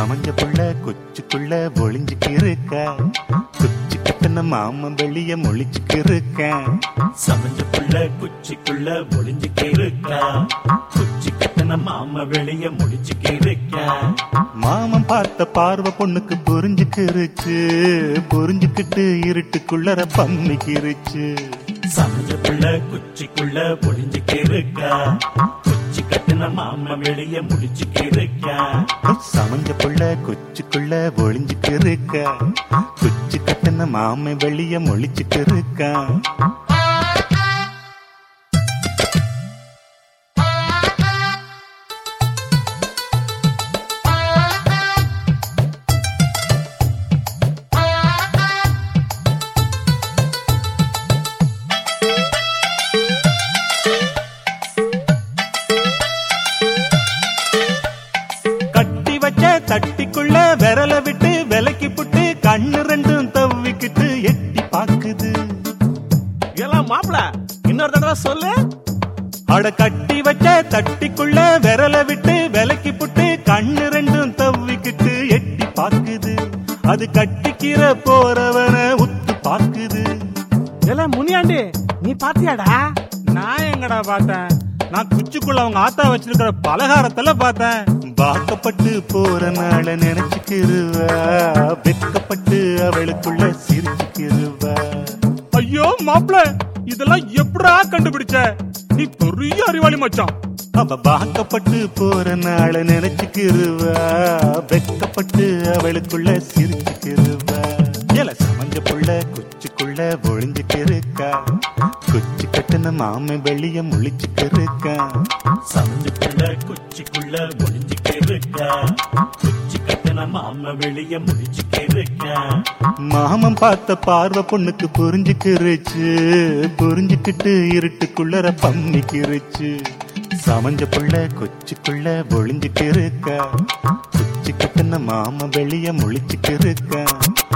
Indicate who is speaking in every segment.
Speaker 1: சமஞ்ச புள்ள கொச்சுக்குள்ள ஒளிஞ்சுக்கு இருக்க குச்சி கட்டின மாமன் வெளிய மொழிச்சுக்கு இருக்கேன்
Speaker 2: சமைஞ்ச புள்ள குச்சிக்குள்ள ஒளிஞ்சுக்கு இருக்கா குச்சி கட்டின மாம வெளிய முடிச்சுக்கு இருக்கா
Speaker 1: மாமன் பார்த்த பார்வை பொண்ணுக்கு புரிஞ்சுக்கிருச்சு புரிஞ்சுக்கிட்டு இருட்டுக்குள்ளர பம்மிக்கிருச்சு
Speaker 2: சமைஞ்ச புள்ள குச்சிக்குள்ள ஒளிஞ்சுக்கு இருக்கா குச்சி கட்டின மாம வெளிய முடிச்சுக்கு இருக்கா
Speaker 1: சமஞ்ச புள்ள கொச்சுக்குள்ள ஒளிஞ்சுக்கு இருக்க குச்சி கட்டின மாமன் வெளிய மொழிச்சுக்கு இருக்கான் கட்டி வச்ச தட்டிக்குள்ள விரல விட்டு விலக்கி புட்டு கண்ணு ரெண்டும் தவ்விக்கிட்டு எட்டி பாக்குது
Speaker 3: எல்லாம் மாப்பிள இன்னொரு தடவை சொல்லு
Speaker 1: அட கட்டி வச்ச தட்டிக்குள்ள விரல விட்டு விலக்கி புட்டு கண்ணு ரெண்டும் தவ்விக்கிட்டு எட்டி பாக்குது அது கட்டிக்கிற போறவன உத்து பாக்குது
Speaker 3: எல்லாம் முனியாண்டி நீ பாத்தியாடா
Speaker 4: நான் எங்கடா பார்த்தேன் நான் குச்சிக்குள்ள அவங்க ஆத்தா வச்சிருக்கிற பலகாரத்துல பார்த்தேன்
Speaker 1: வாக்கப்பட்டு போற நாள நினைச்சுக்கிருவா வெட்கப்பட்டு அவளுக்குள்ள சிரிச்சுக்கிருவா
Speaker 4: ஐயோ மாப்ள இதெல்லாம் எப்படா கண்டுபிடிச்ச நீ பெரிய அறிவாளி மச்சான்
Speaker 1: அவ வாக்கப்பட்டு போற நாள நினைச்சுக்கிருவா வெட்கப்பட்டு அவளுக்குள்ள சிரிச்சுக்கிருவா இல சமஞ்ச புள்ள குச்சிக்குள்ள ஒளிஞ்சுக்கிருக்கா குச்சி கட்டின மாமன் வெளிய முழிச்சுக்கிருக்கா
Speaker 2: சமைஞ்ச புள்ள குச்சிக்குள்ள ஒளிஞ்சுக்கு இருக்கா குச்சி கட்டின மாம வெளிய முடிச்சுக்கு இருக்கா
Speaker 1: மாமன் பார்த்த பார்வை பொண்ணுக்கு புரிஞ்சுக்கிருச்சு புரிஞ்சுக்கிட்டு இருட்டுக்குள்ளர பம்மிக்கிருச்சு சமஞ்ச புள்ள கொச்சுக்குள்ள ஒளிஞ்சுக்கு இருக்கா குச்சி கட்டின மாமன் வெளிய முழிச்சுக்கு இருக்கா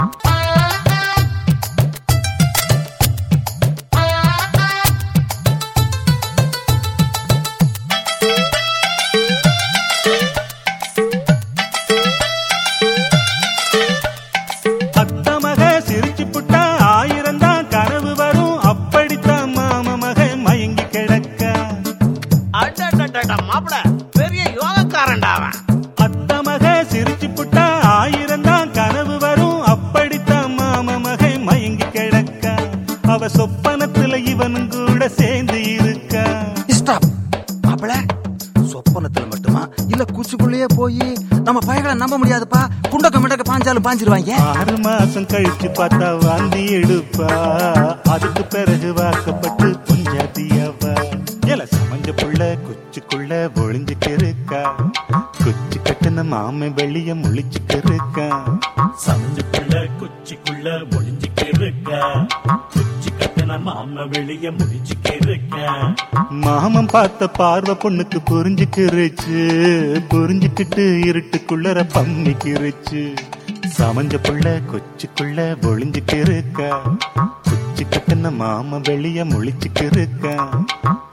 Speaker 1: அத்த மக சிரிச்சு புட்டா ஆயிரம் தான் கனவு வரும் அப்படித்தான் மாம மக மயங்கி கிடக்க
Speaker 3: அடடடடா மாப்பிள பெரிய யோகக்காரன்டா அவன்
Speaker 1: அத்த மக சிரிச்சு புட்டா ஆயிரம் தான் கனவு வரும் அப்படித்தான் மாம மக மயங்கி கிடக்க அவ சொப்பனத்துல இவனும் கூட சேர்ந்து இருக்கா
Speaker 5: ஸ்டாப் மாப்பிள சொப்பனத்துல மட்டுமா இல்ல குச்சிக்குள்ளேயே போய் நம்ம பயங்களை நம்ப முடியாதுப்பா குண்டக்க மிண்டக்க பாஞ்சாலும் பாஞ்சிருவாங்க
Speaker 1: ஆறு மாசம் கழிச்சு பார்த்தா வாந்தி எடுப்பா அதுக்கு பிறகு வாக்கப்பட்டு கொஞ்சாதியாவா இல சமஞ்ச புள்ள குச்சிக்குள்ள ஒளிஞ்சுக்கு இருக்கா குச்சி கட்டின மாமன் வெளிய முழிச்சுக்கு இருக்கா
Speaker 2: சமைஞ்ச புள்ள குச்சிக்குள்ள ஒளிஞ்சுக்கு இருக்கா குச்சி கட்டின மாம வெளிய முடிச்சுக்கு இருக்கா
Speaker 1: மாமன் பார்த்த பார்வை பொண்ணுக்கு புரிஞ்சுக்கிருச்சு புரிஞ்சுக்கிட்டு இருட்டுக்குள்ளர பம்மிக்கிருச்சு சமஞ்ச புள்ள கொச்சுக்குள்ள ஒளிஞ்சுக்கு இருக்கா குச்சி கட்டின மாமன் வெளிய முழிச்சுக்கு இருக்கா